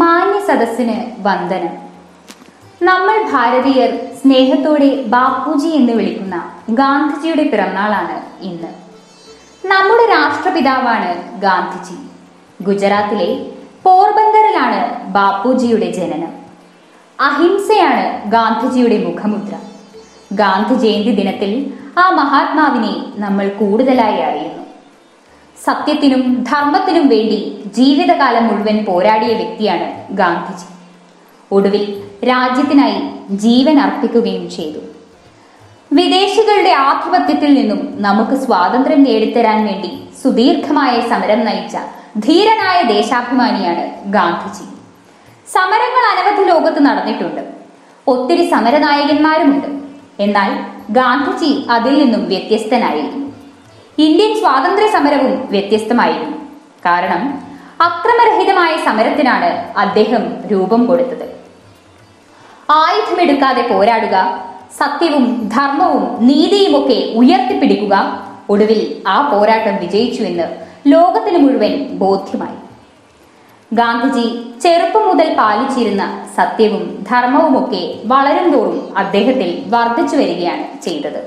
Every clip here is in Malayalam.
മാന്യ സദസ്സിന് വന്ദനം നമ്മൾ ഭാരതീയർ സ്നേഹത്തോടെ ബാപ്പുജി എന്ന് വിളിക്കുന്ന ഗാന്ധിജിയുടെ പിറന്നാളാണ് ഇന്ന് നമ്മുടെ രാഷ്ട്രപിതാവാണ് ഗാന്ധിജി ഗുജറാത്തിലെ പോർബന്തറിലാണ് ബാപ്പുജിയുടെ ജനനം അഹിംസയാണ് ഗാന്ധിജിയുടെ മുഖമുദ്ര ഗാന്ധി ജയന്തി ദിനത്തിൽ ആ മഹാത്മാവിനെ നമ്മൾ കൂടുതലായി അറിയുന്നു സത്യത്തിനും ധർമ്മത്തിനും വേണ്ടി ജീവിതകാലം മുഴുവൻ പോരാടിയ വ്യക്തിയാണ് ഗാന്ധിജി ഒടുവിൽ രാജ്യത്തിനായി ജീവൻ അർപ്പിക്കുകയും ചെയ്തു വിദേശികളുടെ ആധിപത്യത്തിൽ നിന്നും നമുക്ക് സ്വാതന്ത്ര്യം നേടിത്തരാൻ വേണ്ടി സുദീർഘമായ സമരം നയിച്ച ധീരനായ ദേശാഭിമാനിയാണ് ഗാന്ധിജി സമരങ്ങൾ അനവധി ലോകത്ത് നടന്നിട്ടുണ്ട് ഒത്തിരി സമരനായകന്മാരുമുണ്ട് എന്നാൽ ഗാന്ധിജി അതിൽ നിന്നും വ്യത്യസ്തനായിരുന്നു ഇന്ത്യൻ സ്വാതന്ത്ര്യ സമരവും വ്യത്യസ്തമായിരുന്നു കാരണം അക്രമരഹിതമായ സമരത്തിനാണ് അദ്ദേഹം രൂപം കൊടുത്തത് ആയുധമെടുക്കാതെ പോരാടുക സത്യവും ധർമ്മവും നീതിയുമൊക്കെ ഉയർത്തിപ്പിടിക്കുക ഒടുവിൽ ആ പോരാട്ടം വിജയിച്ചുവെന്ന് ലോകത്തിന് മുഴുവൻ ബോധ്യമായി ഗാന്ധിജി ചെറുപ്പം മുതൽ പാലിച്ചിരുന്ന സത്യവും ധർമ്മവുമൊക്കെ വളരും തോറും അദ്ദേഹത്തിൽ വർദ്ധിച്ചു വരികയാണ് ചെയ്തത്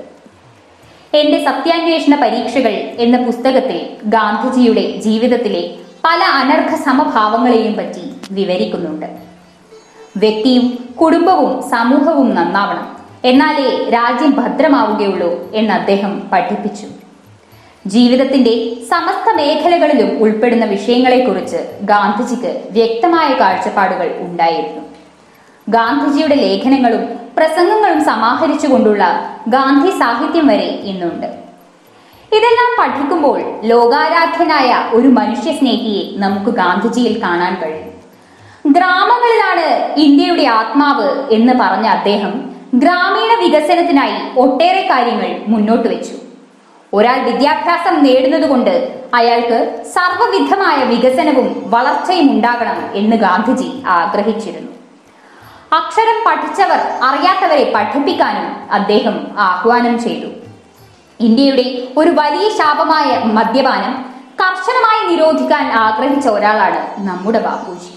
എന്റെ സത്യാന്വേഷണ പരീക്ഷകൾ എന്ന പുസ്തകത്തിൽ ഗാന്ധിജിയുടെ ജീവിതത്തിലെ പല അനർഘ സമഭാവങ്ങളെയും പറ്റി വിവരിക്കുന്നുണ്ട് വ്യക്തിയും കുടുംബവും സമൂഹവും നന്നാവണം എന്നാലേ രാജ്യം ഭദ്രമാവുകയുള്ളൂ എന്ന് അദ്ദേഹം പഠിപ്പിച്ചു ജീവിതത്തിന്റെ സമസ്ത മേഖലകളിലും ഉൾപ്പെടുന്ന വിഷയങ്ങളെക്കുറിച്ച് ഗാന്ധിജിക്ക് വ്യക്തമായ കാഴ്ചപ്പാടുകൾ ഉണ്ടായിരുന്നു ഗാന്ധിജിയുടെ ലേഖനങ്ങളും പ്രസംഗങ്ങളും സമാഹരിച്ചുകൊണ്ടുള്ള ഗാന്ധി സാഹിത്യം വരെ ഇന്നുണ്ട് ഇതെല്ലാം പഠിക്കുമ്പോൾ ലോകാരാധ്യനായ ഒരു മനുഷ്യ സ്നേഹിയെ നമുക്ക് ഗാന്ധിജിയിൽ കാണാൻ കഴിയും ഗ്രാമങ്ങളിലാണ് ഇന്ത്യയുടെ ആത്മാവ് എന്ന് പറഞ്ഞ അദ്ദേഹം ഗ്രാമീണ വികസനത്തിനായി ഒട്ടേറെ കാര്യങ്ങൾ മുന്നോട്ട് വെച്ചു ഒരാൾ വിദ്യാഭ്യാസം നേടുന്നതുകൊണ്ട് അയാൾക്ക് സർവ്വവിധമായ വികസനവും വളർച്ചയും ഉണ്ടാകണം എന്ന് ഗാന്ധിജി ആഗ്രഹിച്ചിരുന്നു അക്ഷരം പഠിച്ചവർ അറിയാത്തവരെ പഠിപ്പിക്കാനും അദ്ദേഹം ആഹ്വാനം ചെയ്തു ഇന്ത്യയുടെ ഒരു വലിയ ശാപമായ മദ്യപാനം കർശനമായി നിരോധിക്കാൻ ആഗ്രഹിച്ച ഒരാളാണ് നമ്മുടെ ബാപ്പുജി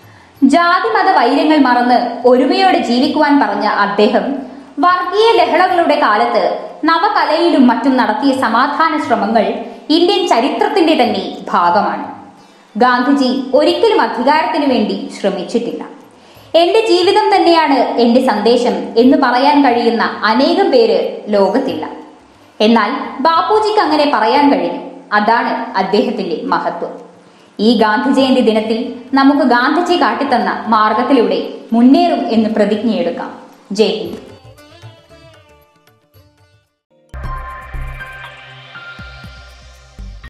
ജാതിമത വൈരങ്ങൾ മറന്ന് ഒരുമയോടെ ജീവിക്കുവാൻ പറഞ്ഞ അദ്ദേഹം വർഗീയ ലഹളകളുടെ കാലത്ത് നവകലയിലും മറ്റും നടത്തിയ സമാധാന ശ്രമങ്ങൾ ഇന്ത്യൻ ചരിത്രത്തിന്റെ തന്നെ ഭാഗമാണ് ഗാന്ധിജി ഒരിക്കലും അധികാരത്തിനു വേണ്ടി ശ്രമിച്ചിട്ടില്ല എന്റെ ജീവിതം തന്നെയാണ് എന്റെ സന്ദേശം എന്ന് പറയാൻ കഴിയുന്ന അനേകം പേര് ലോകത്തില്ല എന്നാൽ ബാപ്പുജിക്ക് അങ്ങനെ പറയാൻ കഴിയും അതാണ് അദ്ദേഹത്തിന്റെ മഹത്വം ഈ ഗാന്ധി ജയന്തി ദിനത്തിൽ നമുക്ക് ഗാന്ധിജി കാട്ടിത്തന്ന മാർഗത്തിലൂടെ മുന്നേറും എന്ന് പ്രതിജ്ഞയെടുക്കാം ജയ് ഹിന്ദ്